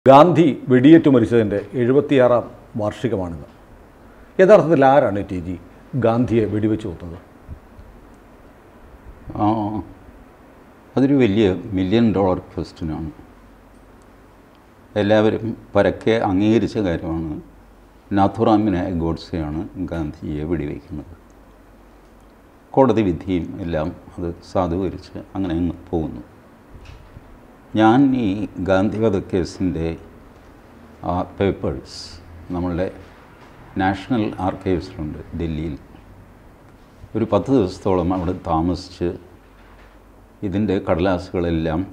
ഗാന്ധി വെടിയേറ്റ് മരിച്ചതിൻ്റെ എഴുപത്തിയാറാം വാർഷികമാണിന്ന് യഥാർത്ഥത്തിൽ ആരാണ് ടി ജി ഗാന്ധിയെ വെടിവെച്ച് കൊന്നത് ആ അതൊരു വലിയ മില്യൺ ഡോളർ ക്വസ്റ്റ്യനാണ് എല്ലാവരും പരക്കെ അംഗീകരിച്ച കാര്യമാണ് നാഥുറാമിനായ ഗോഡ്സെയാണ് ഗാന്ധിജിയെ വെടിവെക്കുന്നത് കോടതി വിധിയും എല്ലാം അത് സാധൂകരിച്ച് അങ്ങനെ അങ്ങ് പോകുന്നു ഞാൻ ഈ ഗാന്ധിവധ കേസിൻ്റെ ആ പേപ്പേഴ്സ് നമ്മളുടെ നാഷണൽ ആർക്കൈവ്സിലുണ്ട് ഡൽഹിയിൽ ഒരു പത്ത് ദിവസത്തോളം അവിടെ താമസിച്ച് ഇതിൻ്റെ കടലാസുകളെല്ലാം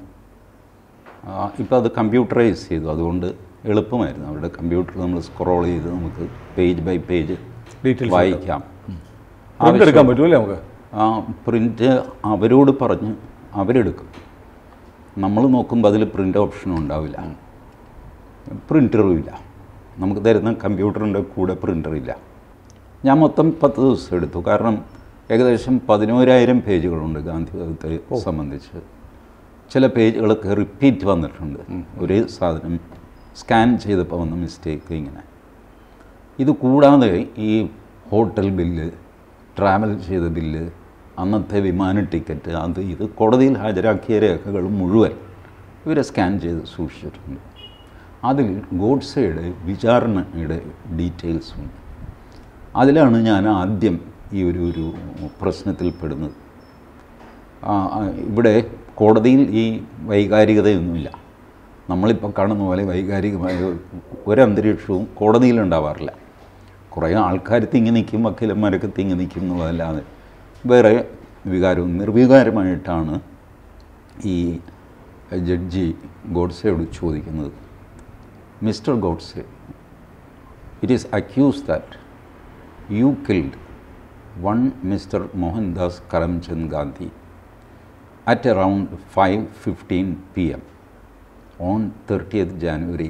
ഇപ്പോൾ അത് കമ്പ്യൂട്ടറൈസ് ചെയ്തു അതുകൊണ്ട് എളുപ്പമായിരുന്നു അവരുടെ കമ്പ്യൂട്ടർ നമ്മൾ സ്ക്രോൾ ചെയ്ത് നമുക്ക് പേജ് ബൈ പേജ് Details വായിക്കാം പ്രിന്റ് എടുക്കാൻ പറ്റുമല്ലേ നമുക്ക് ആ പ്രിൻ്റ് അവരോട് പറഞ്ഞ് അവരെടുക്കും നമ്മൾ നോക്കുമ്പോൾ അതിൽ പ്രിൻ്റ് ഓപ്ഷനും ഉണ്ടാവില്ല പ്രിൻ്ററും ഇല്ല നമുക്ക് തരുന്ന കമ്പ്യൂട്ടറിൻ്റെ കൂടെ പ്രിൻ്ററില്ല ഞാൻ മൊത്തം പത്ത് ദിവസം എടുത്തു കാരണം ഏകദേശം പതിനോരായിരം പേജുകളുണ്ട് ഗാന്ധിവധത്തെ സംബന്ധിച്ച് ചില പേജുകളൊക്കെ റിപ്പീറ്റ് വന്നിട്ടുണ്ട് ഒരേ സാധനം സ്കാൻ ചെയ്തപ്പോൾ വന്ന മിസ്റ്റേക്ക് ഇങ്ങനെ ഇത് കൂടാതെ ഈ ഹോട്ടൽ ബില്ല് ട്രാവൽ ചെയ്ത ബില്ല് അന്നത്തെ വിമാന ടിക്കറ്റ് അത് ഇത് കോടതിയിൽ ഹാജരാക്കിയ രേഖകൾ മുഴുവൻ ഇവരെ സ്കാൻ ചെയ്ത് സൂക്ഷിച്ചിട്ടുണ്ട് അതിൽ ഗോഡ്സയുടെ വിചാരണയുടെ ഡീറ്റെയിൽസും അതിലാണ് ഞാൻ ആദ്യം ഈ ഒരു ഒരു പ്രശ്നത്തിൽ പെടുന്നത് ആ, ആ, ഇവിടെ കോടതിയിൽ ഈ വൈകാരികതയൊന്നുമില്ല നമ്മളിപ്പോൾ കാണുന്ന പോലെ വൈകാരികമായ ഒരന്തരീക്ഷവും കോടതിയിലുണ്ടാവാറില്ല കുറേ ആൾക്കാർ തിങ്ങി നിൽക്കും വക്കീലന്മാരൊക്കെ തിങ്ങി നിൽക്കും എന്നുള്ളതല്ലാതെ വേറെ വികാരവും നിർവികാരമായിട്ടാണ് ഈ ജഡ്ജി ഗോഡ്സെയോട് ചോദിക്കുന്നത് Mister Godse it is accused that you killed one Mister Mohandas Karamchand Gandhi at around 5:15 p.m. on 30th January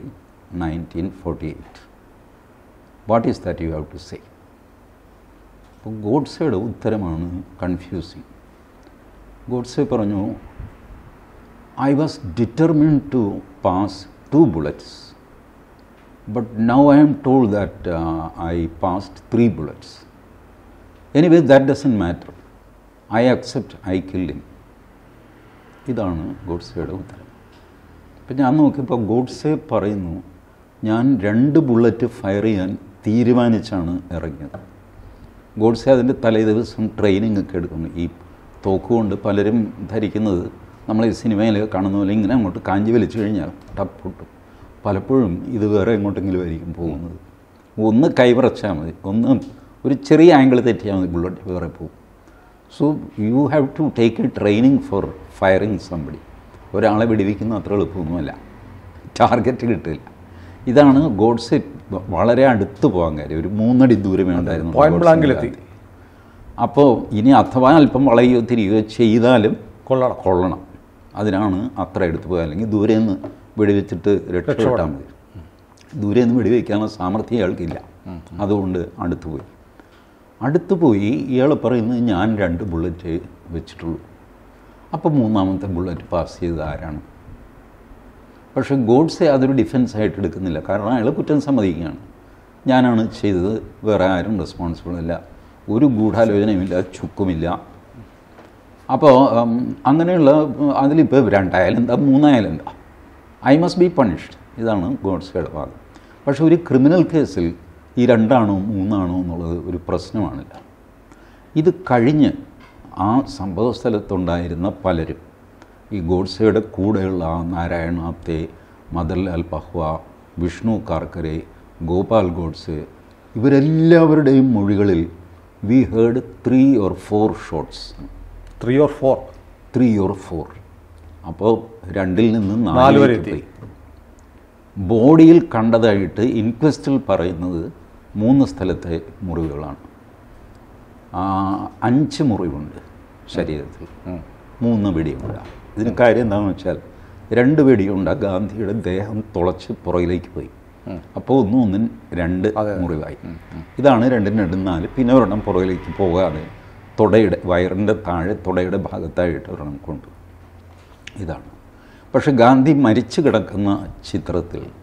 1948. What is that you have to say? അപ്പോൾ ഗോഡ്സയുടെ ഉത്തരമാണ് കൺഫ്യൂസിങ് ഗോഡ്സെ പറഞ്ഞു I was determined to pass two bullets but now I am told that I passed three bullets anyway that doesn't matter I accept I killed him ഇതാണ് ഗോഡ്സെയുടെ ഉത്തരം അപ്പം ഞാൻ നോക്കിയപ്പോൾ ഗോഡ്സെ പറയുന്നു ഞാൻ രണ്ട് ബുള്ളറ്റ് ഫയർ ചെയ്യാൻ തീരുമാനിച്ചാണ് ഇറങ്ങിയത് ഗോഡ്സെ അതിൻ്റെ തലേ ദിവസം ട്രെയിനിങ് ഒക്കെ എടുക്കുന്നു ഈ തോക്കുകൊണ്ട് പലരും ധരിക്കുന്നത് നമ്മൾ ഈ സിനിമയിൽ കാണുന്ന പോലെ ഇങ്ങനെ അങ്ങോട്ട് കാഞ്ചി വലിച്ചു കഴിഞ്ഞാൽ ടപ്പൊട്ടും പലപ്പോഴും ഇത് വേറെ എങ്ങോട്ടെങ്കിലും ആയിരിക്കും പോകുന്നത് ഒന്ന് കൈവറച്ചാൽ മതി ഒന്ന് ഒരു ചെറിയ ആംഗിൾ തെറ്റിയാൽ മതി ബുള്ളറ്റ് വേറെ പോകും so you have to take a training for firing somebody ഒരാളെ വെടിവെക്കുന്ന അത്ര എളുപ്പമൊന്നുമല്ല ടാർഗറ്റ് കിട്ടില്ല ഇതാണ് ഗോഡ്സെ വളരെ അടുത്ത് പോകാൻ കാര്യം ഒരു മൂന്നടി ദൂരമേ ഉണ്ടായിരുന്നു Point ഗോഡ്സെ blank-ലെത്തി. ഗാന്ധി. അപ്പോൾ ഇനി അഥവാ അല്പം വളയുകയോ തിരികെയോ ചെയ്താലും കൊള്ളണം കൊള്ളണം അതിനാണ് അത്ര എടുത്ത് പോയത് അല്ലെങ്കിൽ ദൂരെ നിന്ന് വെടിവെച്ചിട്ട് രക്ഷപ്പെട്ടാൽ മതി ദൂരെ നിന്ന് വെടിവെക്കാനുള്ള സാമർഥ്യം ഇയാൾക്കില്ല അതുകൊണ്ട് അടുത്ത് പോയി അടുത്ത് പോയി ഇയാൾ പറയുന്നത് ഞാൻ രണ്ട് ബുള്ളറ്റ് വെച്ചിട്ടുള്ളൂ അപ്പോൾ മൂന്നാമത്തെ ബുള്ളറ്റ് പാസ് ചെയ്തത് ആരാണ് പക്ഷേ ഗോഡ്സെ അതൊരു ഡിഫൻസ് ആയിട്ട് എടുക്കുന്നില്ല കാരണം അയാൾ കുറ്റം സമ്മതിക്കുകയാണ് ഞാനാണ് ചെയ്തത് വേറെ ആരും റെസ്പോൺസിബിൾ അല്ല ഒരു ഗൂഢാലോചനയുമില്ല ചുക്കുമില്ല അപ്പോൾ ഉം, അങ്ങനെയുള്ള ഉം, അതിലിപ്പോൾ രണ്ടായാലും എന്താ മൂന്നായാലും എന്താ ഐ മസ്റ്റ് ബി പണിഷ്ഡ് ഇതാണ് ഗോഡ്സയുടെ വാദം പക്ഷേ ഒരു ക്രിമിനൽ കേസിൽ ഈ രണ്ടാണോ മൂന്നാണോ എന്നുള്ളത് ഒരു പ്രശ്നമാണില്ല ഇത് കഴിഞ്ഞ് ആ സംഭവ സ്ഥലത്തുണ്ടായിരുന്ന പലരും ഈ ഗോഡ്സയുടെ കൂടെയുള്ള ആ നാരായണ ആപ്തെ മദർലാൽ പഹ്വ വിഷ്ണു കാർക്കരെ ഗോപാൽ ഗോഡ്സെ ഇവരെല്ലാവരുടെയും മൊഴികളിൽ we heard three or four shots three or four three or four അപ്പോൾ രണ്ടിൽ നിന്ന് നാല് നാല് വരെ വരെ എത്തി. പോയി ബോഡിയിൽ കണ്ടതായിട്ട് ഇൻക്വസ്റ്റിൽ പറയുന്നത് മൂന്ന് സ്ഥലത്തെ മുറിവുകളാണ് ആ, അഞ്ച് മുറിവുണ്ട് ശരീരത്തിൽ മൂന്ന് വെടിയുണ്ട ഇതിന് കാര്യം എന്താണെന്ന് വെച്ചാൽ രണ്ട് വെടിയുണ്ട ഗാന്ധിയുടെ ദേഹം തുളച്ച് പുറകിലേക്ക് പോയി അപ്പോൾ ഒന്നും ഒന്നും രണ്ട് മുറിവായി ഇതാണ് രണ്ടിന് രണ്ടും നാല് പിന്നെ ഒരെണ്ണം പുറകിലേക്ക് പോകാതെ തുടയുടെ വയറിൻ്റെ താഴെ തുടയുടെ ഭാഗത്തായിട്ട് ഒരെണ്ണം കൊണ്ടു ഇതാണ് പക്ഷെ ഗാന്ധി മരിച്ചു കിടക്കുന്ന ചിത്രത്തിൽ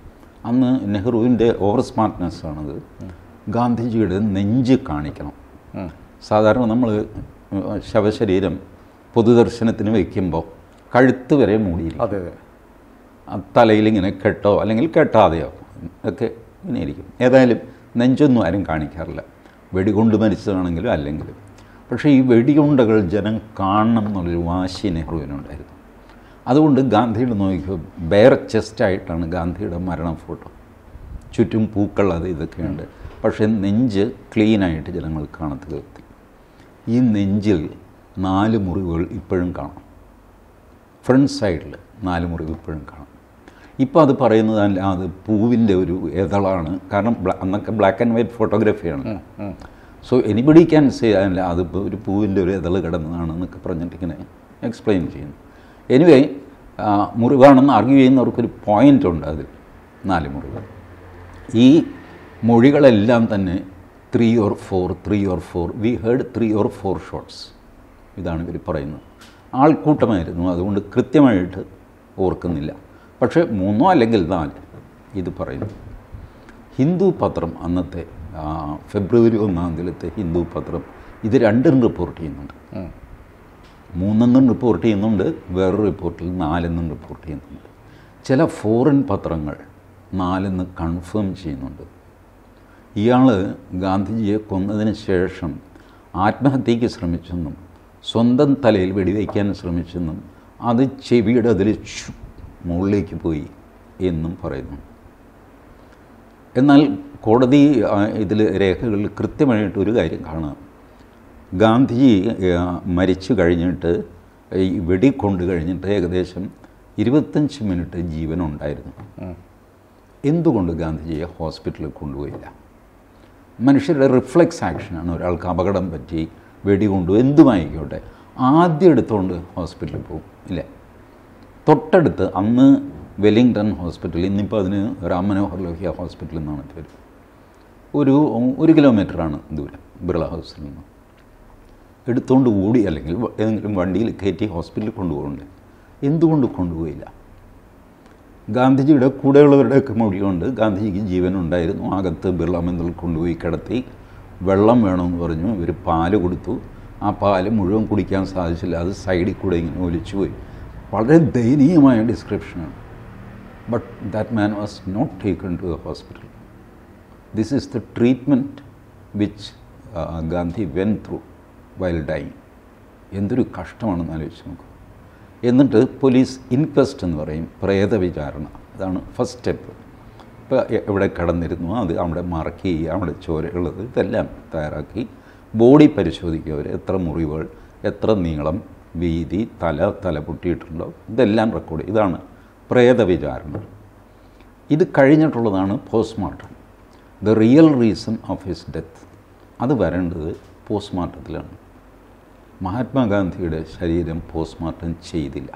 അന്ന് നെഹ്റുവിൻ്റെ ഓവർ സ്മാർട്ട്നെസ് ആണത് ഗാന്ധിജിയുടെ നെഞ്ച് കാണിക്കണം സാധാരണ നമ്മൾ ശവശരീരം പൊതുദർശനത്തിന് വയ്ക്കുമ്പോൾ കഴുത്ത് വരെ മൂടിയിരിക്കും അതെ അതെ ആ തലയിൽ ഇങ്ങനെ കെട്ടോ അല്ലെങ്കിൽ കെട്ടാതെയോ ഒക്കെ ഇങ്ങനെ ഇരിക്കും ഏതായാലും നെഞ്ചൊന്നും ആരും കാണിക്കാറില്ല വെടികൊണ്ട് മരിച്ചതാണെങ്കിലും അല്ലെങ്കിലും പക്ഷേ ഈ വെടിയുണ്ടകൾ ജനം കാണണം എന്നുള്ളൊരു വാശി നെഹ്റുവിനുണ്ടായിരുന്നു അതുകൊണ്ട് ഗാന്ധിയുടെ നോക്കിയപ്പോൾ ബെയർ ചെസ്റ്റായിട്ടാണ് ഗാന്ധിയുടെ മരണ ഫോട്ടോ ചുറ്റും പൂക്കൾ അത് ഇതൊക്കെയുണ്ട് പക്ഷേ നെഞ്ച് ക്ലീനായിട്ട് ജനങ്ങൾ കാണത്ത് നിർത്തി ഈ നെഞ്ചിൽ നാല് മുറിവുകൾ ഇപ്പോഴും കാണാം ഫ്രണ്ട് സൈഡിൽ നാല് മുറിവ് ഇപ്പോഴും കാണാം ഇപ്പോൾ അത് പറയുന്നതല്ല അത് പൂവിൻ്റെ ഒരു എതളാണ് കാരണം ബ്ല- അന്നൊക്കെ ബ്ലാക്ക് ആൻഡ് വൈറ്റ് ഫോട്ടോഗ്രാഫിയാണ് സോ എനിബഡി ക്യാൻ സേ അല്ല അത് ഇപ്പോൾ ഒരു പൂവിൻ്റെ ഒരു എതള് കിടന്നതാണ് എന്നൊക്കെ പറഞ്ഞിട്ട് ഇങ്ങനെ എക്സ്പ്ലെയിൻ ചെയ്യുന്നു എനിവേ മുറിവാണെന്ന് ആർഗ്യൂ ചെയ്യുന്നവർക്കൊരു പോയിൻ്റ് ഉണ്ട് അതിൽ നാല് മുറിവ് ഈ മൊഴികളെല്ലാം തന്നെ three or four three or four we heard three or four shots ഇതാണ് ഇവർ പറയുന്നത് ആൾക്കൂട്ടമായിരുന്നു അതുകൊണ്ട് കൃത്യമായിട്ട് ഓർക്കുന്നില്ല പക്ഷേ മൂന്നോ അല്ലെങ്കിൽ നാല് ഇത് പറയുന്നു ഹിന്ദു പത്രം അന്നത്തെ ആ, ഫെബ്രുവരി ഒന്നാം തീയതിയിലത്തെ ഹിന്ദു പത്രം ഇത് രണ്ടും റിപ്പോർട്ട് ചെയ്യുന്നുണ്ട് മൂന്നെന്നും റിപ്പോർട്ട് ചെയ്യുന്നുണ്ട് വേറൊരു റിപ്പോർട്ടിൽ നാലെന്നും റിപ്പോർട്ട് ചെയ്യുന്നുണ്ട് ചില ഫോറിൻ പത്രങ്ങൾ നാലെന്ന് കൺഫേം ചെയ്യുന്നുണ്ട് ഇയാൾ ഗാന്ധിജിയെ കൊന്നതിന് ശേഷം ആത്മഹത്യയ്ക്ക് ശ്രമിച്ചെന്നും സ്വന്തം തലയിൽ വെടിവയ്ക്കാൻ ശ്രമിച്ചെന്നും അത് ചെവിയുടെ അതിൽ ഛു മുകളിലേക്ക് പോയി എന്നും പറയുന്നു എന്നാൽ കോടതി ഇതിൽ രേഖകളിൽ കൃത്യമായിട്ട് ഒരു കാര്യം കാണാം ഗാന്ധിജി ആ, മരിച്ചു കഴിഞ്ഞിട്ട് ഈ വെടി കൊണ്ട് കഴിഞ്ഞിട്ട് ഏകദേശം ഇരുപത്തഞ്ച് മിനിറ്റ് ജീവനുണ്ടായിരുന്നു എന്തുകൊണ്ട് ഗാന്ധിജിയെ ഹോസ്പിറ്റലിൽ കൊണ്ടുപോയില്ല മനുഷ്യരുടെ റിഫ്ലെക്സ് ആക്ഷനാണ് ഒരാൾക്ക് അപകടം പറ്റി വെടി കൊണ്ടു എന്തുമായിക്കോട്ടെ ആദ്യം എടുത്തുകൊണ്ട് ഹോസ്പിറ്റലിൽ പോകും ഇല്ലേ തൊട്ടടുത്ത് അന്ന് വെല്ലിംഗ്ടൺ ഹോസ്പിറ്റൽ ഇന്നിപ്പോൾ അതിന് റാം മനോഹർ ലോഹ്യ ഹോസ്പിറ്റൽ എന്നാണ് പേര് ഒരു ഒരു കിലോമീറ്ററാണ് ദൂരം ബിർള ഹൗസിൽ നിന്ന് എടുത്തുകൊണ്ട് ഓടി അല്ലെങ്കിൽ വ- ഏതെങ്കിലും വണ്ടിയിൽ കയറ്റി ഹോസ്പിറ്റലിൽ കൊണ്ടുപോകണ്ടേ എന്തുകൊണ്ട് കൊണ്ടുപോയില്ല ഗാന്ധിജിയുടെ കൂടെയുള്ളവരുടെയൊക്കെ മൊഴിയുണ്ട് ഗാന്ധിജിക്ക് ജീവനുണ്ടായിരുന്നു അകത്ത് ബിർള മന്ദിറിൽ കൊണ്ടുപോയി കിടത്തി വെള്ളം വേണമെന്ന് പറഞ്ഞു ഇവർ പാല് കൊടുത്തു ആ പാല് മുഴുവൻ കുടിക്കാൻ സാധിച്ചില്ല അത് സൈഡിൽ കൂടെ ഇങ്ങനെ ഒലിച്ചുപോയി വളരെ ദയനീയമായ ഡിസ്ക്രിപ്ഷനാണ് but that man was not taken to the hospital this is the treatment which Gandhi went through while dying എന്തൊരു കഷ്ടമാണെന്ന് ആലോചിച്ച് നോക്കൂ എന്നിട്ട് പോലീസ് ഇൻക്വസ്റ്റ് എന്ന് പറയും പ്രേത വിചാരണ അതാണ് ഫസ്റ്റ് സ്റ്റെപ്പ് ഇപ്പോൾ എവിടെ കിടന്നിരുന്നു അത് അവിടെ മാർക്ക് ചെയ്യുക അവിടെ ചോരയുള്ളത് ഇതെല്ലാം തയ്യാറാക്കി ബോഡി പരിശോധിക്കുക അവർ എത്ര മുറിവുകൾ എത്ര നീളം വീതി തല തല പൊട്ടിയിട്ടുണ്ടോ ഇതെല്ലാം റെക്കോർഡ് ചെയ്യും. ഇതാണ് പ്രേത വിചാരണ ഇത് കഴിഞ്ഞിട്ടുള്ളതാണ് postmortem the real reason of his death അത് വരേണ്ടത് പോസ്റ്റ്മോർട്ടത്തിലാണ് മഹാത്മാഗാന്ധിയുടെ ശരീരം പോസ്റ്റ്മോർട്ടം ചെയ്തില്ല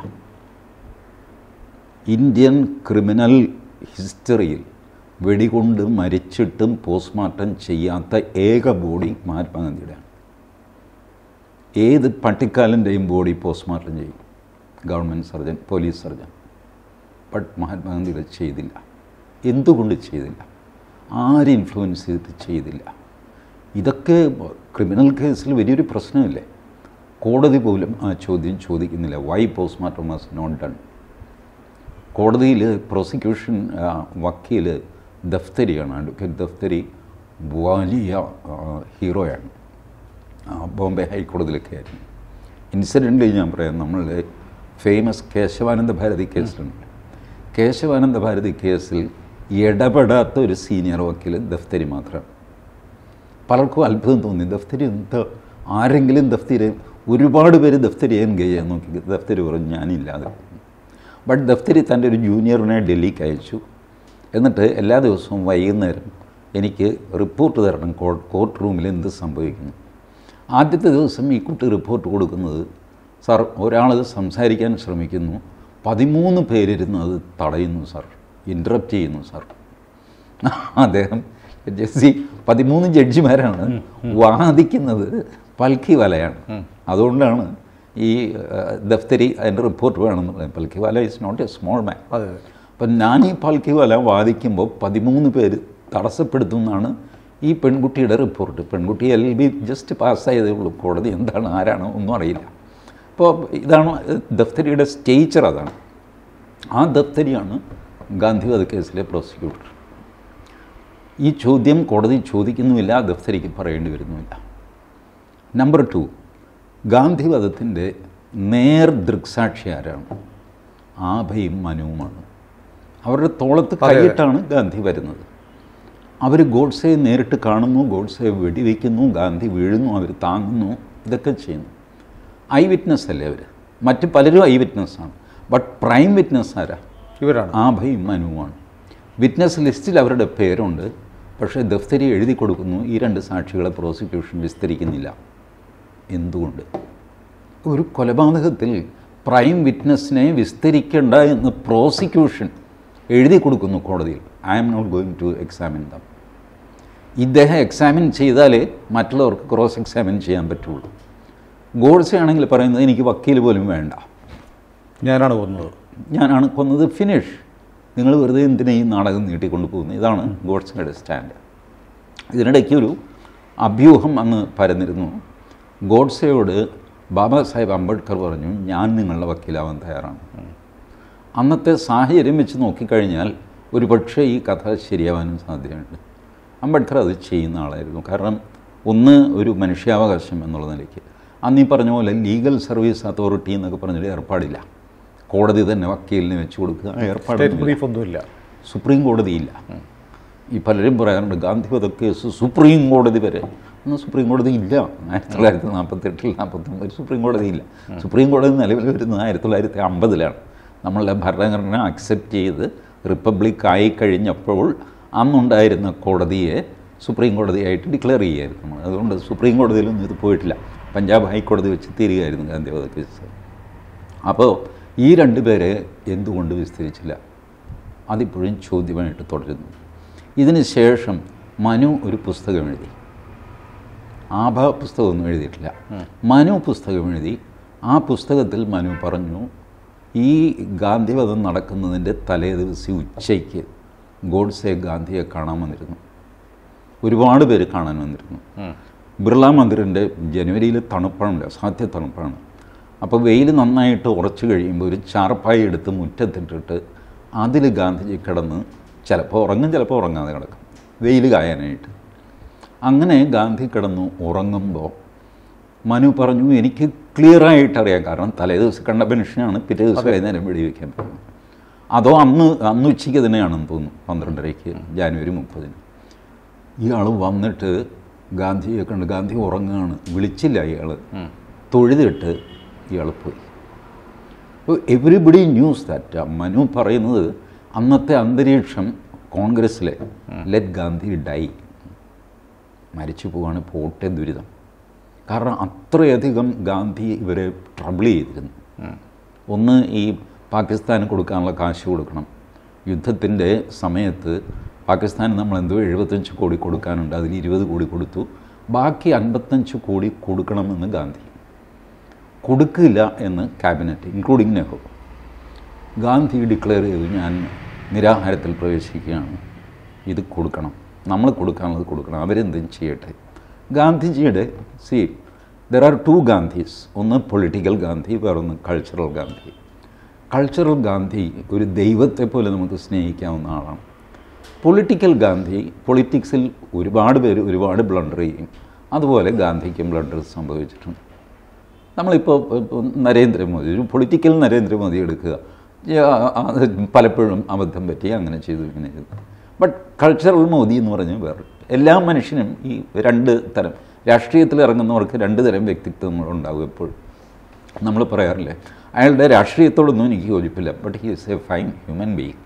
ഇന്ത്യൻ ക്രിമിനൽ ഹിസ്റ്ററിയിൽ വെടികൊണ്ട് മരിച്ചിട്ടും പോസ്റ്റ്മോർട്ടം ചെയ്യാത്ത ഏക ബോഡി മഹാത്മാഗാന്ധിയുടെയാണ് ഏത് പട്ടിക്കാലൻ്റെയും ബോഡി പോസ്റ്റ്മോർട്ടം ചെയ്യും government surgeon police surgeon but മഹാത്മാഗാന്ധിയുടെ ചെയ്തില്ല എന്തുകൊണ്ട് ചെയ്തില്ല ആര് ഇൻഫ്ലുവൻസ് ചെയ്തിട്ട് ചെയ്തില്ല ഇതൊക്കെ ക്രിമിനൽ കേസിൽ വലിയൊരു പ്രശ്നമില്ലേ കോടതി പോലും ആ ചോദ്യം ചോദിക്കുന്നില്ല why postmortem was not done കോടതിയിൽ പ്രോസിക്യൂഷൻ വക്കീൽ ദഫ്തരിയാണ് അഡ്വക്കേറ്റ് ദഫ്തരി വലിയ ആ, ഹീറോയാണ് ആ, ബോംബെ ഹൈക്കോടതിയിലൊക്കെ ആയിരുന്നു ഇൻസിഡൻ്റ് ഞാൻ പറയാം നമ്മളുടെ ഫേമസ് കേശവാനന്ദ ഭാരതി കേസിലുണ്ട് കേശവാനന്ദ ഭാരതി കേസിൽ ഇടപെടാത്ത ഒരു സീനിയർ വക്കീൽ ദഫ്തരി മാത്രം പലർക്കും അത്ഭുതം തോന്നി ദഫ്തരി എന്താ ആരെങ്കിലും ദഫ്തരി ഒരുപാട് പേര് ദഫ്തരി എൻഗേജ് ചെയ്യാൻ നോക്കി ദഫ്തരി പറഞ്ഞു ഞാനില്ലാതെ ബട്ട് ദഫ്തരി തൻ്റെ ഒരു ജൂനിയറിനെ ഡൽഹിക്ക് അയച്ചു എന്നിട്ട് എല്ലാ ദിവസവും വൈകുന്നേരം എനിക്ക് റിപ്പോർട്ട് തരണം കോർട്ട് കോർട്ട് റൂമിൽ എന്ത് സംഭവിക്കുന്നു ആദ്യത്തെ ദിവസം ഈ കുട്ടി റിപ്പോർട്ട് കൊടുക്കുന്നത് സാർ ഒരാൾ സംസാരിക്കാൻ ശ്രമിക്കുന്നു പതിമൂന്ന് പേരിരുന്ന് അത് തടയുന്നു സാർ ഇൻറ്ററപ്റ്റ് ചെയ്യുന്നു സാർ അദ്ദേഹം ജഡ്ജി പതിമൂന്ന് ജഡ്ജിമാരാണ് വാദിക്കുന്നത് പൽക്കി വലയാണ് അതുകൊണ്ടാണ് ഈ ഏഹ്, ദഫ്തരി അതിൻ്റെ റിപ്പോർട്ട് വേണമെന്ന് പറയുന്നത് Palkhivala is not a small man അതെ അപ്പം നാനി പാൽക്കിവാല വാദിക്കുമ്പോൾ പതിമൂന്ന് പേര് തടസ്സപ്പെടുത്തുമെന്നാണ് ഈ പെൺകുട്ടിയുടെ റിപ്പോർട്ട് പെൺകുട്ടി എൽ ബി ജസ്റ്റ് പാസ്സായതേ ഉള്ളൂ കോടതി എന്താണ് ആരാണ് ഒന്നും അറിയില്ല അപ്പോൾ ഇതാണ് ദഫ്തരിയുടെ സ്റ്റേച്ചർ അതാണ് ആ ദഫ്തരിയാണ് ഗാന്ധി വധക്കേസിലെ പ്രോസിക്യൂട്ടർ ഈ ചോദ്യം കോടതി ചോദിക്കുന്നുമില്ല ദഫ്തരിക്ക് പറയേണ്ടി വരുന്നുമില്ല നമ്പർ ടു ഗാന്ധി വധത്തിൻ്റെ നേർ ദൃക്സാക്ഷി ആരാണ് ആഭയും മനുവുമാണ് അവരുടെ തോളത്ത് കൈയിട്ടാണ് ഗാന്ധി വരുന്നത് അവർ ഗോഡ്സയെ നേരിട്ട് കാണുന്നു ഗോഡ്സയെ വെടിവെക്കുന്നു ഗാന്ധി വീഴുന്നു അവർ താങ്ങുന്നു ഇതൊക്കെ ചെയ്യുന്നു ഐ വിറ്റ്നസ് അല്ലേ അവർ മറ്റ് പലരും ഐ വിറ്റ്നസ്സാണ് ബട്ട് പ്രൈം വിറ്റ്നസ് ആരാ ഇവരാണ് ആഭയും മനുവാണ് വിറ്റ്നസ് ലിസ്റ്റിൽ അവരുടെ പേരുണ്ട് പക്ഷേ ദഫ്തരി എഴുതി കൊടുക്കുന്നു ഈ രണ്ട് സാക്ഷികളെ പ്രോസിക്യൂഷൻ വിസ്തരിക്കുന്നില്ല എന്തുകൊണ്ട് ഒരു കൊലപാതകത്തിൽ പ്രൈം വിറ്റ്നസ്സിനെ വിസ്തരിക്കേണ്ട എന്ന് പ്രോസിക്യൂഷൻ എഴുതി കൊടുക്കുന്നു കോടതിയിൽ I am not going to examine them ഇദ്ദേഹം എക്സാമിൻ ചെയ്താലേ മറ്റുള്ളവർക്ക് ക്രോസ് എക്സാമിൻ ചെയ്യാൻ പറ്റുള്ളൂ ഗോഡ്സെ ആണെങ്കിൽ പറയുന്നത് എനിക്ക് വക്കീൽ പോലും വേണ്ട ഞാനാണ് കൊന്നത് ഞാനാണ് കൊന്നത് ഫിനിഷ് നിങ്ങൾ വെറുതെ എന്തിനാ ഈ നാടകം നീട്ടിക്കൊണ്ട് പോകുന്നത് ഇതാണ് ഗോഡ്സയുടെ സ്റ്റാൻഡ് ഇതിനിടയ്ക്ക് ഒരു അഭ്യൂഹം അന്ന് പരന്നിരുന്നു ഗോഡ്സെയോട് ബാബാ സാഹേബ് അംബേദ്കർ പറഞ്ഞു ഞാൻ നിങ്ങളുടെ വക്കീലാവാൻ തയ്യാറാണ് അന്നത്തെ സാഹചര്യം വെച്ച് നോക്കിക്കഴിഞ്ഞാൽ ഒരു പക്ഷേ ഈ കഥ ശരിയാവാനും സാധ്യതയുണ്ട് അംബേദ്കർ അത് ചെയ്യുന്ന ആളായിരുന്നു കാരണം ഒന്ന് ഒരു മനുഷ്യാവകാശം എന്നുള്ള നിലയ്ക്ക് അന്ന് ഈ പറഞ്ഞ പോലെ ലീഗൽ സർവീസ് അതോറിറ്റി എന്നൊക്കെ പറഞ്ഞൊരു ഏർപ്പാടില്ല കോടതി തന്നെ വക്കീലിനെ വെച്ച് കൊടുക്കുക ആ സ്റ്റേറ്റ് ഏർപ്പാട് ബ്രീഫ് ഒന്നുമില്ല സുപ്രീം കോടതിയില്ല ഈ പലരും പറയാറുണ്ട് ഗാന്ധി വധ കേസ് സുപ്രീം കോടതി വരെ ഒന്നും സുപ്രീം കോടതി ഇല്ല ആയിരത്തി തൊള്ളായിരത്തി നാൽപ്പത്തെട്ടിൽ നാൽപ്പത്തൊമ്പതിൽ സുപ്രീം കോടതി ഇല്ല സുപ്രീം കോടതി നിലവിൽ വരുന്നത് ആയിരത്തി തൊള്ളായിരത്തി അമ്പതിലാണ് നമ്മളുടെ ഭരണഘടന അക്സെപ്റ്റ് ചെയ്ത് റിപ്പബ്ലിക് ആയി കഴിഞ്ഞപ്പോൾ അന്നുണ്ടായിരുന്ന കോടതിയെ സുപ്രീം കോടതിയായിട്ട് ഡിക്ലെയർ ചെയ്യുമായിരുന്നു നമ്മൾ അതുകൊണ്ട് സുപ്രീം കോടതിയിലൊന്നും ഇത് പോയിട്ടില്ല പഞ്ചാബ് ഹൈക്കോടതി വെച്ച് തീരുകയായിരുന്നു ഗാന്ധി വധ കേസ് അപ്പോൾ ഈ രണ്ട് പേരെ എന്തുകൊണ്ട് വിസ്തരിച്ചില്ല അതിപ്പോഴും ചോദ്യമായിട്ട് തുടരുന്നു ഇതിന് ശേഷം മനു ഒരു പുസ്തകം എഴുതി ആഭ പുസ്തകമൊന്നും എഴുതിയിട്ടില്ല മനു പുസ്തകം എഴുതി ആ പുസ്തകത്തിൽ മനു പറഞ്ഞു ഈ ഗാന്ധിവധം നടക്കുന്നതിൻ്റെ തലേ ദിവസം ഉച്ചയ്ക്ക് ഗോഡ്സെ ഗാന്ധിയെ കാണാൻ വന്നിരുന്നു ഒരുപാട് പേര് കാണാൻ വന്നിരുന്നു ബിർള മന്ദിറിൻ്റെ ജനുവരിയിൽ തണുപ്പാണ് അസാധ്യ തണുപ്പാണ് അപ്പോൾ വെയിൽ നന്നായിട്ട് ഉറച്ചു കഴിയുമ്പോൾ ഒരു ചാർപ്പായി എടുത്ത് മുറ്റത്തിട്ടിട്ട് അതിൽ ഗാന്ധിജി കിടന്ന് ചിലപ്പോൾ ഉറങ്ങും ചിലപ്പോൾ ഉറങ്ങാതെ കിടക്കും വെയിൽ കായാനായിട്ട് അങ്ങനെ ഗാന്ധി കിടന്നു ഉറങ്ങുമ്പോൾ മനു പറഞ്ഞു എനിക്ക് ക്ലിയറായിട്ട് അറിയാം കാരണം തലേ ദിവസം കണ്ട മനുഷ്യനാണ് പിറ്റേ ദിവസം വൈകുന്നേരം വെടിവെക്കാൻ പറ്റുന്നത് അതോ അന്ന് അന്ന് ഉച്ചയ്ക്ക് തന്നെയാണെന്ന് തോന്നുന്നു പന്ത്രണ്ടരയ്ക്ക് ജാനുവരി മുപ്പതിന് ഇയാൾ വന്നിട്ട് ഗാന്ധിയെ കണ്ട് ഗാന്ധി ഉറങ്ങുകയാണ് വിളിച്ചില്ല ഇയാൾ തൊഴുതിട്ട് ഇയാൾ പോയി അപ്പോൾ എവറിബഡി ന്യൂസ് ദാറ്റ് മനു പറയുന്നത് അന്നത്തെ അന്തരീക്ഷം കോൺഗ്രസ്സിലെ ലെറ്റ് ഗാന്ധി ഡൈ മരിച്ചു പോവാണ് പോട്ടെ ദുരിതം കാരണം അത്രയധികം ഗാന്ധി ഇവരെ ട്രബിൾ ചെയ്തിരുന്നു ഒന്ന് ഈ പാകിസ്ഥാന് കൊടുക്കാനുള്ള കാശ് കൊടുക്കണം യുദ്ധത്തിൻ്റെ സമയത്ത് പാകിസ്ഥാന് നമ്മൾ എന്തോ എഴുപത്തഞ്ച് കോടി കൊടുക്കാനുണ്ട് അതിൽ ഇരുപത് കോടി കൊടുത്തു ബാക്കി അൻപത്തഞ്ച് കോടി കൊടുക്കണമെന്ന് ഗാന്ധി കൊടുക്കില്ല എന്ന് cabinet including Nehru Gandhi declare ചെയ്തു ഞാൻ നിരാഹാരത്തിൽ പ്രവേശിക്കുകയാണ് ഇത് കൊടുക്കണം നമ്മൾ കൊടുക്കാനുള്ളത് കൊടുക്കണം അവരെന്തും ചെയ്യട്ടെ ഗാന്ധിജിയുടെ see there are two Gandhis ഒന്ന് പൊളിറ്റിക്കൽ ഗാന്ധി വേറൊന്ന് കൾച്ചറൽ ഗാന്ധി കൾച്ചറൽ ഗാന്ധി ഒരു ദൈവത്തെ പോലെ നമുക്ക് സ്നേഹിക്കാവുന്ന ആളാണ് പൊളിറ്റിക്കൽ ഗാന്ധി പൊളിറ്റിക്സിൽ ഒരുപാട് പേര് ഒരുപാട് ബ്ലണ്ടർ ചെയ്യും അതുപോലെ ഗാന്ധിക്കും ബ്ലണ്ടർ സംഭവിച്ചിട്ടുണ്ട് നമ്മളിപ്പോൾ ഇപ്പോൾ നരേന്ദ്രമോദി ഒരു പൊളിറ്റിക്കൽ നരേന്ദ്രമോദി എടുക്കുക ആ- ആ- അത് പലപ്പോഴും അബദ്ധം പറ്റി അങ്ങനെ ചെയ്തു ഇങ്ങനെ ചെയ്തു ബട്ട് കൾച്ചറൽ മോദി എന്ന് പറഞ്ഞാൽ വേറെ എല്ലാ മനുഷ്യനും ഈ രണ്ട് തരം രാഷ്ട്രീയത്തിൽ ഇറങ്ങുന്നവർക്ക് രണ്ട് തരം വ്യക്തിത്വങ്ങളുണ്ടാകും എപ്പോഴും നമ്മൾ പറയാറില്ലേ അയാളുടെ രാഷ്ട്രീയത്തോടൊന്നും എനിക്ക് യോജിപ്പില്ല but he is a fine human being